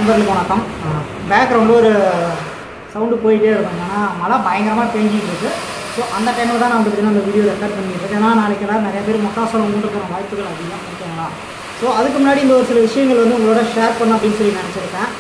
நண்பர்களுக்கு வணக்கம் பேக்ரவுண்டில் ஒரு சவுண்டு போயிட்டே இருக்கும் ஏன்னா மழை பயங்கரமாக பெஞ்சிட்டு இருக்கு ஸோ அந்த டைமில் தான் நான் வந்து பார்த்தீங்கன்னா அந்த வீடியோ ரெக்கார்ட் பண்ணிட்டு இருக்கேன் ஏன்னா நாளைக்கு எல்லாம் நிறைய பேர் மக்காசோளம் கொண்டு போகிற வாய்ப்புகள் அதிகம் ஓகேங்களா ஸோ அதுக்கு முன்னாடி இந்த ஒரு சில விஷயங்கள் வந்து உங்களோட ஷேர் பண்ண அப்படின்னு சொல்லி நினச்சிருக்கேன்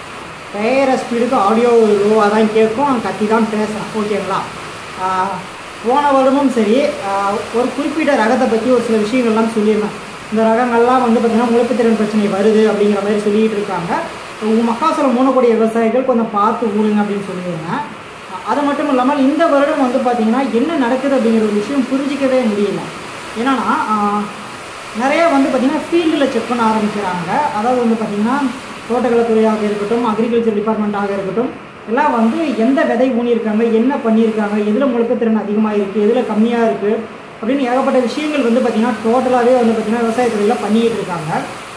பேர ஸ்பீடுக்கு ஆடியோ லோவாக தான் கேட்கும் கத்தி தான் பேசுகிறேன் ஓகேங்களா ஆஹ் போன வருடமும் சரி ஆஹ் ஒரு குறிப்பிட்ட ரகத்தை பற்றி ஒரு சில விஷயங்கள்லாம் சொல்லியிருந்தேன் இந்த ரகங்கள்லாம் வந்து பார்த்திங்கன்னா முளைப்புத்திறன் பிரச்சனை வருது அப்படிங்கிற மாதிரி சொல்லிட்டு இருக்காங்க உங்கள் மக்காசோளம் ஊனக்கூடிய விவசாயிகள் கொஞ்சம் பார்த்து ஊடுங்க அப்படின்னு சொல்லியிருந்தேன் அது மட்டும் இல்லாமல் இந்த வருடம் வந்து பார்த்திங்கன்னா என்ன நடக்குது அப்படிங்கிற ஒரு விஷயம் புரிஞ்சிக்கவே முடியல ஏன்னா ஆஹ் நிறைய வந்து பார்த்திங்கன்னா ஃபீல்டில் செக் பண்ண ஆரம்பிக்கிறாங்க அதாவது வந்து பார்த்திங்கன்னா தோட்டக்கலைத்துறையாக இருக்கட்டும் அக்ரிகல்ச்சர் டிபார்ட்மெண்ட்டாக இருக்கட்டும் எல்லாம் வந்து எந்த விதை ஊனியிருக்காங்க என்ன பண்ணியிருக்காங்க எதில் முழுக்கத்திறன் அதிகமாக இருக்குது எதில் கம்மியாக இருக்குது அப்படின்னு ஏகப்பட்ட விஷயங்கள் வந்து பார்த்திங்கன்னா டோட்டலாகவே வந்து பார்த்திங்கன்னா விவசாயத்துறையில் பண்ணிக்கிட்டு இருக்காங்க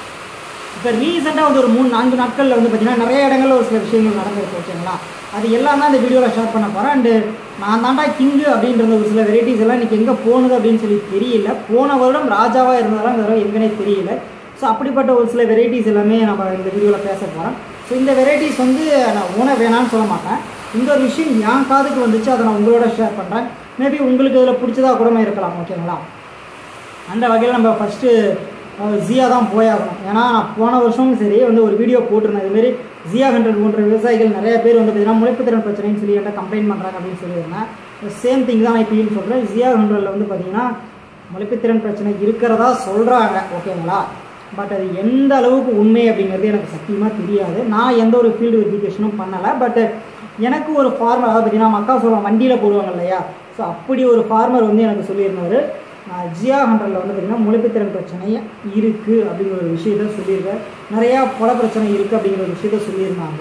இப்போ ரீசெண்டாக வந்து ஒரு மூணு நான்கு நாட்களில் வந்து பார்த்திங்கன்னா நிறைய இடங்கள்ல ஒரு சில விஷயங்கள் நடந்திருக்கு ஓகேங்களா அது எல்லாம் தான் இந்த வீடியோவில் ஷேர் பண்ண போகிறேன் அண்டு நான் தாண்டா கிங்கு அப்படின்ற ஒரு சில வெரைட்டிஸ் எல்லாம் இன்றைக்கி எங்கே போகுது அப்படின்னு சொல்லி தெரியல போன வருடம் ராஜாவாக இருந்தாலும் இந்த தடவை எங்கனே தெரியல ஸோ அப்படிப்பட்ட ஒரு சில வெரைட்டிஸ் எல்லாமே நம்ம இந்த வீடியோவில் பேச போகிறோம் ஸோ இந்த வெரைட்டிஸ் வந்து நான் ஊன வேணான்னு சொல்ல மாட்டேன் இந்த ஒரு விஷயம் என் காதுக்கு வந்துச்சு அதை நான் உங்களோட ஷேர் பண்ணுறேன் மேபி உங்களுக்கு இதில் பிடிச்சதா கூட இருக்கலாம் ஓகேங்களா அந்த வகையில் நம்ம ஃபஸ்ட்டு ஜியா தான் போயாகணும் ஏன்னா நான் போன வருஷமும் சரி வந்து ஒரு வீடியோ போட்டிருந்தேன் இதுமாரி ஜியா ஹண்ட்ரட் போன்ற விவசாயிகள் நிறைய பேர் வந்து பார்த்தீங்கன்னா முளைப்புத்திறன் பிரச்சனைன்னு சொல்லி என்கிட்ட கம்ப்ளைண்ட் பண்ணுறாங்க அப்படின்னு சொல்லியிருந்தேன் சேம் திங் தான் நான் இப்பயும் சொல்கிறேன் ஜியா ஹண்ட்ரடில் வந்து பார்த்தீங்கன்னா முளைப்புத்திறன் பிரச்சனை இருக்கிறதா சொல்கிறாங்க ஓகேங்களா பட் அது எந்த அளவுக்கு உண்மை அப்படிங்கிறது எனக்கு சத்தியமாக தெரியாது நான் எந்த ஒரு ஃபீல்டு வெரிஃபிகேஷனும் பண்ணலை பட் எனக்கு ஒரு ஃபார்மர் அதாவது பார்த்தீங்கன்னா மக்காசோளம் வண்டியில் போடுவாங்க இல்லையா ஸோ அப்படி ஒரு ஃபார்மர் வந்து எனக்கு சொல்லியிருந்தாரு ஆஹ் ஜியா ஹண்ட்ரடில் வந்து பார்த்திங்கன்னா முளைப்புத்திறன் பிரச்சனை இருக்குது அப்படிங்கிற ஒரு விஷயத்த சொல்லியிருக்காரு நிறையா பல பிரச்சனை இருக்குது அப்படிங்கிற ஒரு விஷயத்த சொல்லியிருந்தாங்க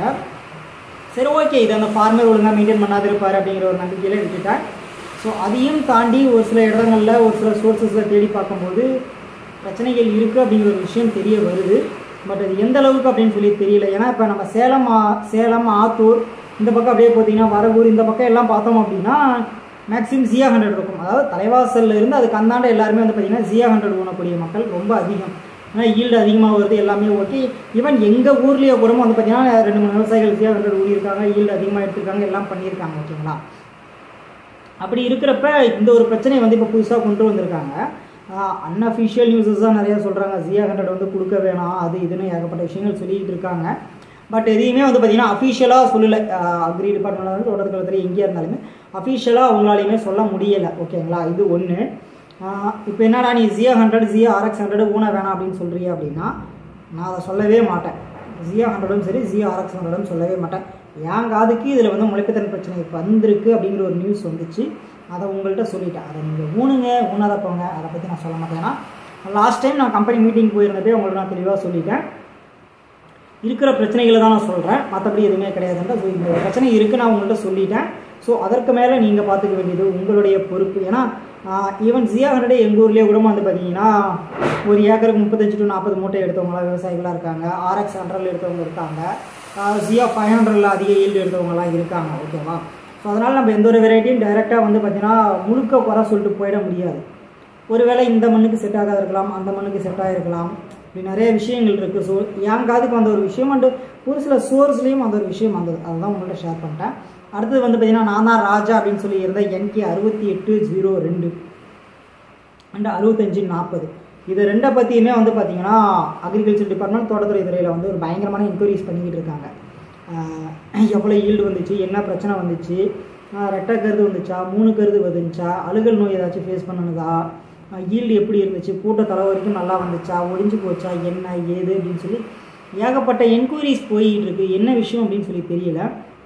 சரி ஓகே இது அந்த ஃபார்மர் ஒழுங்காக மெயின்டைன் பண்ணாது இருப்பார் அப்படிங்கிற ஒரு நம்பிக்கையில் விட்டுட்டேன் ஸோ அதையும் தாண்டி ஒரு சில இடங்களில் ஒரு சில சோர்சஸில் தேடி பார்க்கும்போது பிரச்சனைகள் இருக்குது அப்படிங்கிற ஒரு விஷயம் தெரிய வருது பட் அது எந்த அளவுக்கு அப்படின்னு சொல்லி தெரியல ஏன்னா இப்போ நம்ம சேலம் ஆ- சேலம் ஆத்தூர் இந்த பக்கம் அப்படியே பார்த்தீங்கன்னா வரகூர் இந்த பக்கம் எல்லாம் பார்த்தோம் அப்படின்னா மேக்ஸிமம் ஜியா ஹண்ட்ரட் இருக்கும் அதாவது தலைவாசல்ல இருந்து அதுக்கு அந்தாண்ட எல்லாருமே வந்து பார்த்தீங்கன்னா ஜியா ஹண்ட்ரட் ஊனக்கூடிய மக்கள் ரொம்ப அதிகம் ஏன்னா ஈல்டு அதிகமாக வருது எல்லாமே ஓகே ஈவன் எங்கள் ஊர்லேயே கூட வந்து பார்த்தீங்கன்னா ரெண்டு மூணு விவசாயிகள் ஜியா ஹண்ட்ரட் ஊழியிருக்காங்க ஈல்டு அதிகமாக எடுத்திருக்காங்க எல்லாம் பண்ணியிருக்காங்க ஓகேங்களா அப்படி இருக்கிறப்ப இந்த ஒரு பிரச்சனையை வந்து இப்போ புதுசாக கொண்டு வந்திருக்காங்க அன்அஃபிஷியல் நியூஸஸ் தான் நிறையா சொல்கிறாங்க ஜியா ஹண்ட்ரட் வந்து கொடுக்க வேணாம் அது இதுன்னு ஏகப்பட்ட விஷயங்கள் சொல்லிக்கிட்டு இருக்காங்க பட் எதையுமே வந்து பார்த்தீங்கன்னா அஃபிஷியலாக சொல்லலை அக்ரி டிபார்ட்மெண்ட் வந்து தோட்டத்துக்குள்ளத்துல எங்கேயா இருந்தாலுமே அஃபிஷியலாக அவங்களாலையுமே சொல்ல முடியலை ஓகேங்களா இது ஒன்று இப்போ என்னடா நீ ஜியா ஹண்ட்ரட் ஜியா ஆர்எக்ஸ் ஹண்ட்ரட் ஊன வேணாம் அப்படின்னு சொல்கிறிய அப்படின்னா நான் அதை சொல்லவே மாட்டேன் ஜியா ஹண்ட்ரடும் சரி ஜியா ஆர்எக்ஸ் ஹண்ட்ரடும் சொல்லவே மாட்டேன் என் காதுக்கு இதில் வந்து முளைப்புத்திறன் பிரச்சனை வந்திருக்கு அப்படிங்கிற ஒரு நியூஸ் வந்துச்சு அதை உங்கள்கிட்ட சொல்லிட்டேன் அதை நீங்கள் ஊனுங்க ஊனாத போங்க அதை பற்றி நான் சொல்ல மாட்டேன் ஏன்னா லாஸ்ட் டைம் நான் கம்பெனி மீட்டிங் போயிருந்தப்பே உங்களுக்கு நான் தெளிவாக சொல்லிட்டேன் இருக்கிற பிரச்சனைகளை தான் நான் சொல்கிறேன் மற்றபடி எதுவுமே கிடையாதுன்ற ஸோ இந்த பிரச்சனை இருக்குது நான் உங்கள்கிட்ட சொல்லிட்டேன் ஸோ அதற்கு மேலே நீங்கள் பார்த்துக்க வேண்டியது உங்களுடைய பொறுப்பு ஏன்னா ஈவன் ஜியா ஹண்ட்ரடே எங்கள் ஊர்லேயே கூட வந்து பார்த்தீங்கன்னா ஒரு ஏக்கருக்கு முப்பத்தஞ்சு டு நாற்பது மூட்டை எடுத்தவங்களாம் விவசாயிகளாக இருக்காங்க ஆர்எக்ஸ் ஹண்ட்ரடில் எடுத்தவங்க இருக்காங்க ஜியா ஃபைவ் ஹண்ட்ரடில் அதிக ஈல்டு எடுத்தவங்கலாம் இருக்காங்க ஓகேவா ஸோ அதனால் நம்ம எந்த ஒரு வெரைட்டியும் டைரெக்டாக வந்து பார்த்தீங்கன்னா முழுக்க குறை சொல்லிட்டு போயிட முடியாது ஒருவேளை இந்த மண்ணுக்கு செட் ஆகாது இருக்கலாம் அந்த மண்ணுக்கு செட் ஆகிருக்கலாம் இப்படி நிறைய விஷயங்கள் இருக்குது ஸோ என் காதுக்கு வந்த ஒரு விஷயம் அண்டு ஒரு சில சோர்ஸ்லேயும் அந்த ஒரு விஷயம் வந்தது அதுதான் உங்கள்கிட்ட ஷேர் பண்ணிட்டேன் அடுத்தது வந்து பார்த்தீங்கன்னா நான் தான் ராஜா அப்படின்னு சொல்லி இருந்த என்கே அறுபத்தி எட்டு ஜீரோ ரெண்டு அண்ட் அறுபத்தஞ்சு நாற்பது இது ரெண்டை பற்றியுமே வந்து பார்த்தீங்கன்னா அக்ரிகல்ச்சர் டிபார்ட்மெண்ட் தோட்டத்துறை துறையில் வந்து ஒரு பயங்கரமான என்கொயரிஸ் பண்ணிக்கிட்டு இருக்காங்க ஆஹ் எவ்வளோ ஈல்டு வந்துச்சு என்ன பிரச்சனை வந்துச்சு ஆஹ் ரெட்டை கருது வந்துச்சா மூணு கருது வந்துச்சா அழுகல் நோய் ஏதாச்சும் ஃபேஸ் பண்ணுனதா ஈல்டு எப்படி இருந்துச்சு கூட்ட தலை வரைக்கும் நல்லா வந்துச்சா ஒடிஞ்சு போச்சா என்ன ஏது அப்படின்னு சொல்லி ஏகப்பட்ட என்கொயரிஸ் போயிட்டு இருக்கு என்ன விஷயம் அப்படின்னு சொல்லி தெரியல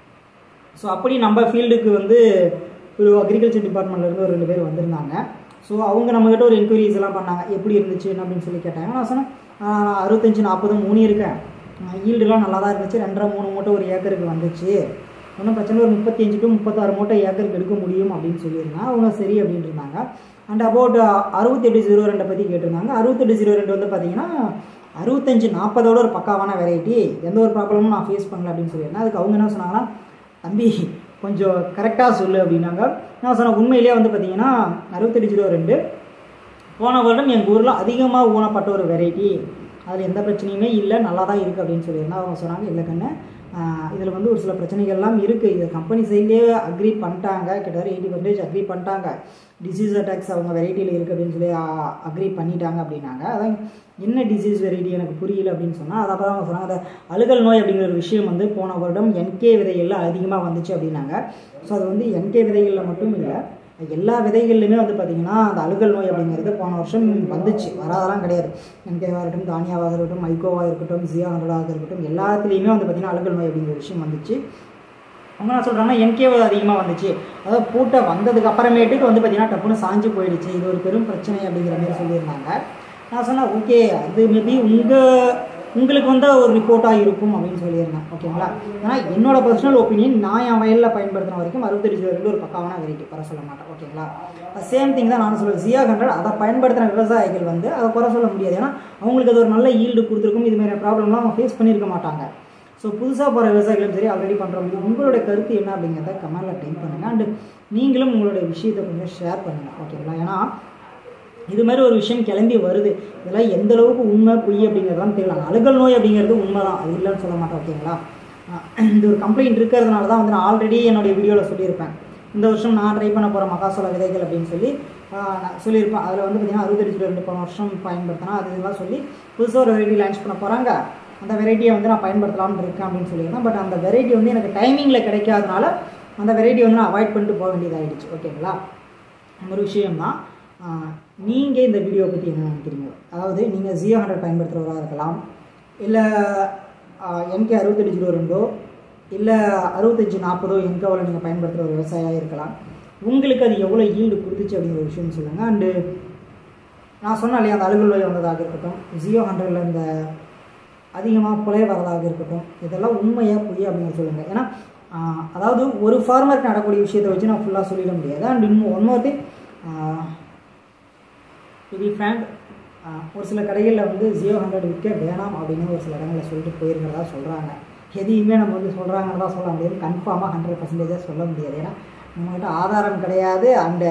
ஸோ அப்படி நம்ம ஃபீல்டுக்கு வந்து ஒரு அக்ரிகல்ச்சர் டிபார்ட்மெண்ட்லேருந்து ஒரு ரெண்டு பேர் வந்திருந்தாங்க ஸோ அவங்க நம்மக்கிட்ட ஒரு என்கொயரிஸ் எல்லாம் பண்ணாங்க எப்படி இருந்துச்சு என்ன அப்படின்னு சொல்லி கேட்டாங்க நான் சொன்னேன் "ஆஹ் நான் அறுபத்தஞ்சு நாற்பது மூணு இருக்கேன் ஈல்டுலாம் நல்லா தான் இருந்துச்சு ரெண்டரை மூணு மூட்டை ஒரு ஏக்கருக்கு வந்துச்சு ஒன்றும் பிரச்சனை இல்லை, ஒரு முப்பத்தி அஞ்சு டு முப்பத்தாறு மூட்டை ஏக்கருக்கு எடுக்க முடியும் அப்படின்னு சொல்லியிருந்தாங்க அவங்க சரி அப்படின்னு இருந்தாங்க அண்ட் அபவுட் அறுபத்தெட்டு ஜீரோ ரெண்டை பற்றி கேட்டிருந்தாங்க அறுபத்தெட்டு ஜீரோ ரெண்டு வந்து பார்த்தீங்கன்னா அறுபத்தஞ்சு நாற்பதோட ஒரு பக்காவான வெரைட்டி எந்த ஒரு ப்ராப்ளமும் நான் ஃபேஸ் பண்ணல அப்படின்னு சொல்லியிருந்தேன் அதுக்கு அவங்க என்ன சொன்னாங்கன்னா தம்பி கொஞ்சம் கரெக்டாக சொல்லு அப்படின்னாங்க நான் சொன்னேன் உண்மையிலேயே வந்து பார்த்தீங்கன்னா அறுபத்தெட்டு ஜீரோ ரெண்டு போன வருடம் எங்கள் ஊரில் அதிகமாக ஊனப்பட்ட ஒரு வெரைட்டி அதில் எந்த பிரச்சனையுமே இல்லை நல்லா தான் இருக்குது அப்படின்னு சொல்லியிருந்தா அவங்க சொன்னாங்க இல்லை கண்ணு இதில் வந்து ஒரு சில பிரச்சனைகள்லாம் இருக்குது இது கம்பெனி சைட்லேயே அக்ரி பண்ணிட்டாங்க கிட்டத்தட்ட எயிட்டி பர்சன்டேஜ் அக்ரி பண்ணிட்டாங்க டிசீஸ் அட்டாக்ஸ் அவங்க வெரைட்டியில் இருக்குது அப்படின்னு சொல்லி அக்ரி பண்ணிட்டாங்க அப்படின்னாங்க அதான் என்ன டிசீஸ் வெரைட்டி எனக்கு புரியல அப்படின்னு சொன்னால் அதை தான் அவங்க சொன்னாங்க அந்த அழுகல் நோய் அப்படிங்கிற ஒரு விஷயம் வந்து போன வருடம் என்கே விதைகளில் அதிகமாக வந்துச்சு அப்படின்னாங்க ஸோ அது வந்து என்கே விதைகளில் மட்டும் இல்லை எல்லா விதைகள்லையுமே வந்து பார்த்திங்கன்னா அந்த அழுகல் நோய் அப்படிங்கிறது போன வருஷம் வந்துச்சு வராதெல்லாம் கிடையாது என்கேவாக இருக்கட்டும் தானியாவாக இருக்கட்டும் மைக்கோவாக இருக்கட்டும் ஜியா ஹண்ட்ரடாக இருக்கட்டும் எல்லாத்துலேயுமே வந்து பார்த்திங்கன்னா அழுகல் நோய் அப்படிங்கிற விஷயம் வந்துச்சு அவங்க என்ன சொல்கிறாங்கன்னா என்கேவ அதிகமாக வந்துச்சு அதாவது பூட்டை வந்ததுக்கு அப்புறமேட்டுக்கு வந்து பார்த்திங்கன்னா டப்புன்னு சாஞ்சு போயிடுச்சு இது ஒரு பெரும் பிரச்சனை அப்படிங்கிற மாதிரி சொல்லியிருந்தாங்க நான் சொன்னேன் ஓகே அது மேபி உங்கள் உங்களுக்கு வந்து ஒரு ரிப்போர்ட்டாக இருக்கும் அப்படின்னு சொல்லியிருந்தேன் ஓகேங்களா ஏன்னா என்னோட பர்சனல் ஒப்பீனியன் நான் என் வயலில் பயன்படுத்தின வரைக்கும் அறுபத்தெட்டு ஜீரோ ரெண்டு ஒரு பக்காவான வெரைட்டி குறை சொல்ல மாட்டேன் ஓகேங்களா சேம் திங் தான் நான் சொல்லுவேன் ஜியா ஹண்ட்ரட் அதை பயன்படுத்தின விவசாயிகள் வந்து அதை குறை சொல்ல முடியாது ஏன்னா அவங்களுக்கு அது ஒரு நல்ல ஈல்டு கொடுத்துருக்கும் இது மாதிரி ப்ராப்ளம்லாம் அவங்க ஃபேஸ் பண்ணியிருக்க மாட்டாங்க ஸோ புதுசாக போகிற விவசாயிகளும் சரி ஆல்ரெடி பண்ணுறவங்க உங்களுடைய கருத்து என்ன அப்படிங்கிறத கமெண்டில் டைப் பண்ணுங்கள் அண்டு நீங்களும் உங்களுடைய விஷயத்தை கொஞ்சம் ஷேர் பண்ணுங்கள் ஓகேங்களா ஏன்னா இது மாதிரி ஒரு விஷயம் கிளம்பி வருது இதெல்லாம் எந்த அளவுக்கு உண்மை பொய் அப்படிங்கிறதெல்லாம் தெரியல அழுகல் நோய் அப்படிங்கிறது உண்மை தான் அது இல்லைன்னு சொல்ல மாட்டேன் ஓகேங்களா இது ஒரு கம்ப்ளைண்ட் இருக்கிறதுனால தான் வந்து நான் ஆல்ரெடி என்னுடைய வீடியோவில் சொல்லியிருப்பேன் இந்த வருஷம் நான் ட்ரை பண்ண போகிற மகாசோள விதைகள் அப்படின்னு சொல்லி நான் சொல்லியிருப்பேன் அதில் வந்து பார்த்திங்கன்னா அறுபத்தஞ்சு ரெண்டு போன வருஷம் பயன்படுத்தினா அது இதெல்லாம் சொல்லி புதுசாக ஒரு வெரைட்டி லான்ச் பண்ண போகிறாங்க அந்த வெரைட்டியை வந்து நான் பயன்படுத்தலாம்னு இருக்கேன் அப்படின்னு சொல்லியிருந்தேன் பட் அந்த வெரைட்டி வந்து எனக்கு டைமிங்கில் கிடைக்காதனால அந்த வெரைட்டி வந்து நான் அவாய்ட் பண்ணிட்டு போக வேண்டியதாகிடுச்சு ஓகேங்களா ஒரு விஷயம்தான் நீங்கள் இந்த வீடியோ பற்றி என்ன நினைக்கிறீங்க அதாவது நீங்கள் ஜியோ ஹண்ட்ரட் பயன்படுத்துகிறவராக இருக்கலாம் இல்லை என்கே அறுபத்தெட்டு ஜீரோ ரெண்டோ இல்லை அறுபத்தஞ்சி நாற்பதோ என்கேவில் நீங்கள் பயன்படுத்துகிற ஒரு விவசாயியாக இருக்கலாம் உங்களுக்கு அது எவ்வளோ ஈல்டு கொடுத்துச்சு அப்படிங்கிற ஒரு விஷயம் சொல்லுங்கள் அண்டு நான் சொன்னேன் இல்லையா அந்த அழுகல் நோய் வந்ததாக இருக்கட்டும் ஜியோ ஹண்ட்ரடில் இந்த அதிகமாக புலைய வரதாக இருக்கட்டும் இதெல்லாம் உண்மையாக பொய் அப்படின்னு சொல்லுங்கள் ஏன்னா அதாவது ஒரு ஃபார்மருக்கு நடக்கக்கூடிய விஷயத்தை வச்சு நான் ஃபுல்லாக சொல்லிட முடியாது அண்ட் இன்னும் one more thing to be frank ஒரு சில கடைகளில் வந்து ஜியோ ஹண்ட்ரட் விற்க வேணாம் அப்படின்னு ஒரு சில இடங்களில் சொல்லிட்டு போயிருக்கிறதா சொல்கிறாங்க எதையுமே நம்ம வந்து சொல்கிறாங்கன்னு தான் சொல்ல முடியாது கன்ஃபார்மாக ஹண்ட்ரட் பர்சன்டேஜாக சொல்ல முடியாது ஏன்னா நம்மகிட்ட ஆதாரம் கிடையாது அந்த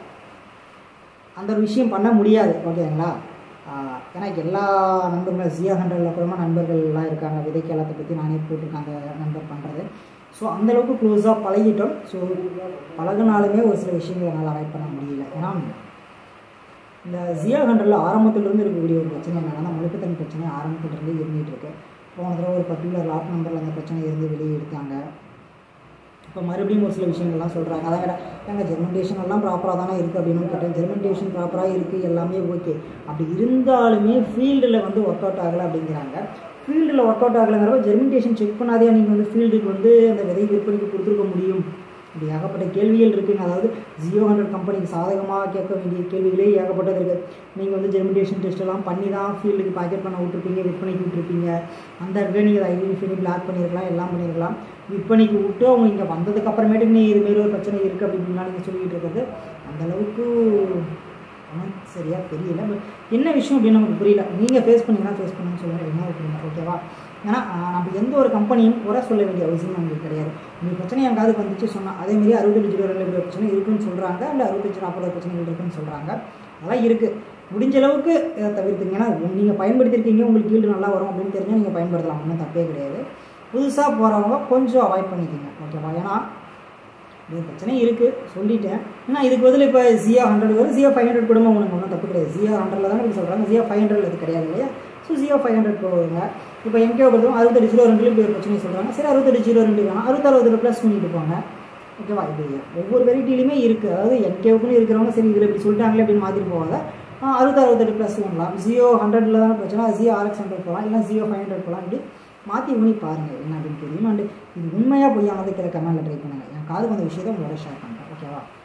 அந்த ஒரு விஷயம் பண்ண முடியாது ஓகேங்களா ஏன்னா எல்லா நண்பர்களும் ஜியோ ஹண்ட்ரடில் கூட நண்பர்கள்லாம் இருக்காங்க விதைக்கலத்தை பற்றி நானே போட்டிருக்கேன் அந்த நண்பர் பண்ணுறது ஸோ அந்தளவுக்கு க்ளோஸாக பழகிட்டோம் ஸோ பழகினாலுமே ஒரு சில விஷயங்களை என்னால் அவாய்ட் பண்ண முடியல ஏன்னா இந்த ஜியா ஹண்ட்ரடில் ஆரம்பத்திலிருந்து இருக்கக்கூடிய ஒரு பிரச்சனை என்னென்னா முழுக்கத்தன் பிரச்சனை ஆரம்பத்திலிருந்து இருந்துகிட்டு இருக்கு போன தடவை ஒரு பர்டிகுலர் லாட் நம்பரில் அந்த பிரச்சனை இருந்து வெளியே எடுத்தாங்க இப்போ மறுபடியும் ஒரு சில விஷயங்கள்லாம் சொல்கிறாங்க அதான் கேட்டால் ஏங்க ஜெர்மெண்டேஷன் எல்லாம் ப்ராப்பராக தானே இருக்குது அப்படின்னு கேட்டேன் ஜெர்மெண்டேஷன் ப்ராப்பராக இருக்குது எல்லாமே ஓகே அப்படி இருந்தாலுமே ஃபீல்டில் வந்து ஒர்க் அவுட் ஆகலை அப்படிங்கிறாங்க ஃபீல்டில் ஒர்க் அவுட் ஆகலைங்கிறப்ப ஜெர்மெண்டேஷன் செக் பண்ணாதே நீங்கள் வந்து ஃபீல்டுக்கு வந்து அந்த விதை விற்பனைக்கு கொடுத்துருக்க முடியும் இப்படி ஏகப்பட்ட கேள்விகள் இருக்குங்க அதாவது ஜியோ ஹண்ட்ரட் கம்பெனிக்கு சாதகமாக கேட்க வேண்டிய கேள்விகளே ஏகப்பட்டது இருக்குது நீங்கள் வந்து ஜெர்மிடேஷன் டெஸ்ட் எல்லாம் பண்ணி தான் ஃபீல்டுக்கு பாக்கெட் பண்ண விட்டுருப்பீங்க விற்பனைக்கு விட்டுருப்பீங்க அந்த இடத்துல நீங்கள் அதை ஐடென்டிஃபை பிளாக் பண்ணியிருக்கலாம் எல்லாம் பண்ணியிருக்கலாம் விற்பனைக்கு விட்டு அவங்க இங்கே வந்ததுக்கு அப்புறமேட்டுக்கு நீ இதுமாரி ஒரு பிரச்சனை இருக்குது அப்படின்லாம் நீங்கள் சொல்லிக்கிட்டு இருக்கிறது அந்தளவுக்கு ஆனால் சரியாக தெரியல பட் என்ன விஷயம் அப்படின்னு நமக்கு புரியல நீங்கள் ஃபேஸ் பண்ணீங்கன்னா ஃபேஸ் பண்ணுன்னு சொல்லுங்கள் என்ன ஒப்பீனியன் ஓகேவா ஏன்னா நம்ம எந்த ஒரு கம்பெனியும் குறை சொல்ல வேண்டிய அவசியம் நமக்கு கிடையாது இந்த பிரச்சனை என் காதுக்கு வந்துச்சு சொன்னால் அதேமாரி அறுபத்தஞ்சு ஜீரோ ரெண்டு பிரச்சனை இருக்குன்னு சொல்கிறாங்க இல்லை அறுபத்தஞ்சு நாற்பது பிரச்சனைகள் இருக்குன்னு சொல்கிறாங்க அதெல்லாம் இருக்குது முடிஞ்ச அளவுக்கு இதை தவிர்த்துங்க ஏன்னா நீங்கள் பயன்படுத்தியிருக்கீங்க உங்களுக்கு ஈல்டு நல்லா வரும் அப்படின்னு தெரிஞ்சால் நீங்கள் பயன்படுத்தலாம் ஒன்றும் தப்பே கிடையாது புதுசாக போகிறவங்க கொஞ்சம் அவாய்ட் பண்ணிக்கோங்க ஓகேவா ஏன்னா இது பிரச்சனை இருக்குது சொல்லிட்டேன் ஏன்னா இதுக்கு பதில் இப்போ ஜியா ஹண்ட்ரட் வரும் ஜியா ஃபைவ் ஹண்ட்ரட் கூட உங்களுக்கு ஒன்றும் தப்பு கிடையாது ஜியா ஹண்ட்ரடில் தானே இப்படி சொல்கிறாங்க ஜியா ஃபைவ் ஹண்ட்ரட் அது கிடையாது இல்லையா ஸோ ஜியோ ஃபைவ் ஹண்ட்ரட் போகுங்க இப்போ எம்கே பொறுத்தவரை அறுபத்தெட்டு ஜீரோ ரெண்டுல இப்படி ஒரு பிரச்சனை சொல்கிறாங்க சரி அறுபத்தெட்டு ஜீரோ ரெண்டு வேணாம் அறுபத்தறுபது ப்ளஸ் பண்ணிட்டு போங்க ஓகேவா இது ஒவ்வொரு வெரைட்டிலையுமே இருக்குது அதாவது என்கேவுக்குன்னு இருக்கிறவங்க சரி இதில் இப்படி சொல்லிட்டாங்களே அப்படின்னு மாற்றிட்டு போவாங்க அறுபது அறுபத்தெட்டு ப்ளஸ் பண்ணலாம் ஜியோ ஹண்ட்ரடில் தானே பிரச்சனை ஜியோ ஆர்எக்ஸ் ஹண்ட்ரட் போகலாம் இல்லை ஜியோ ஃபைவ் ஹண்ட்ரட் போகலாம் இப்படி மாற்றி ஊனி பாருங்கள் என்ன அப்படின்னு தெரியும் அண்ட் இது உண்மையாக பொய்யானது கீழே கமெண்ட்டில் ட்ரை பண்ணுங்கள் என் காதுக்கு அந்த விஷயத்தை உங்களோட ஷேர் பண்ணுறேன் ஓகேவா